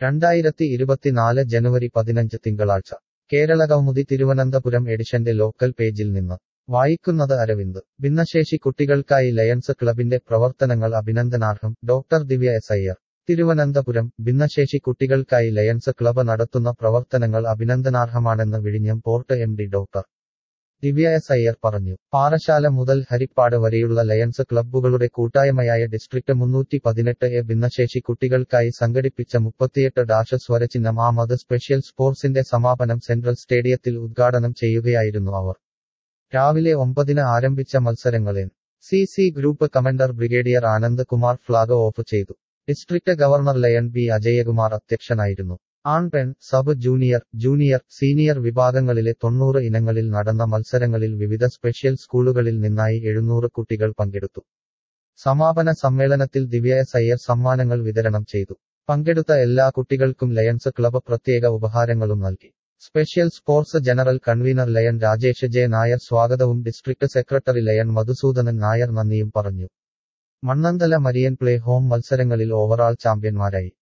രണ്ടായിരത്തി ഇരുപത്തിനാല് ജനുവരി പതിനഞ്ച് തിങ്കളാഴ്ച കേരളകൗമുദി തിരുവനന്തപുരം എഡിഷന്റെ ലോക്കൽ പേജിൽ നിന്ന് വായിക്കുന്നത് അരവിന്ദ് ഭിന്നശേഷി കുട്ടികൾക്കായി ലയൺസ് ക്ലബിന്റെ പ്രവർത്തനങ്ങൾ അഭിനന്ദനാർഹം ഡോക്ടർ ദിവ്യ എസ് അയ്യർ തിരുവനന്തപുരം ഭിന്നശേഷി കുട്ടികൾക്കായി ലയൺസ് ക്ലബ് നടത്തുന്ന പ്രവർത്തനങ്ങൾ അഭിനന്ദനാർഹമാണെന്ന് വിഴിഞ്ഞം port M D doctor Divya S Iyer പറഞ്ഞു പാറശാല മുതൽ ഹരിപ്പാട് വരെയുള്ള ലയൺസ് ക്ലബ്ബുകളുടെ കൂട്ടായ്മയായ ഡിസ്ട്രിക്ട് മുന്നൂറ്റി പതിനെട്ട് എ ഭിന്നശേഷി കുട്ടികൾക്കായി സംഘടിപ്പിച്ച മുപ്പത്തിയെട്ട് ഡാഷ് സ്വരചിഹ്നം ആമത് സ്പെഷ്യൽ സ്പോർട്സിന്റെ സമാപനം സെൻട്രൽ സ്റ്റേഡിയത്തിൽ ഉദ്ഘാടനം ചെയ്യുകയായിരുന്നു അവർ രാവിലെ ഒമ്പതിന് ആരംഭിച്ച മത്സരങ്ങളിൽ C C group commander brigadier Anand Kumar flag off ചെയ്തു district governor lion B Ajayakumar അധ്യക്ഷനായിരുന്നു ആൺ പെൺ സബ് ജൂനിയർ ജൂനിയർ സീനിയർ വിഭാഗങ്ങളിലെ തൊണ്ണൂറ് ഇനങ്ങളിൽ നടന്ന മത്സരങ്ങളിൽ വിവിധ സ്പെഷ്യൽ സ്കൂളുകളിൽ നിന്നായി എഴുന്നൂറ് കുട്ടികൾ പങ്കെടുത്തു സമാപന സമ്മേളനത്തിൽ ദിവ്യ എസ് അയ്യർ സമ്മാനങ്ങൾ വിതരണം ചെയ്തു പങ്കെടുത്ത എല്ലാ കുട്ടികൾക്കും ലയൺസ് ക്ലബ് പ്രത്യേക ഉപഹാരങ്ങളും നൽകി special sports general convener lion Rajesh J Nair സ്വാഗതവും district secretary lion Madhusoodanan Nair നന്ദിയും പറഞ്ഞു മണ്ണന്തല മരിയൻ പ്ലേ ഹോം മത്സരങ്ങളിൽ ഓവറാൾ ചാമ്പ്യന്മാരായി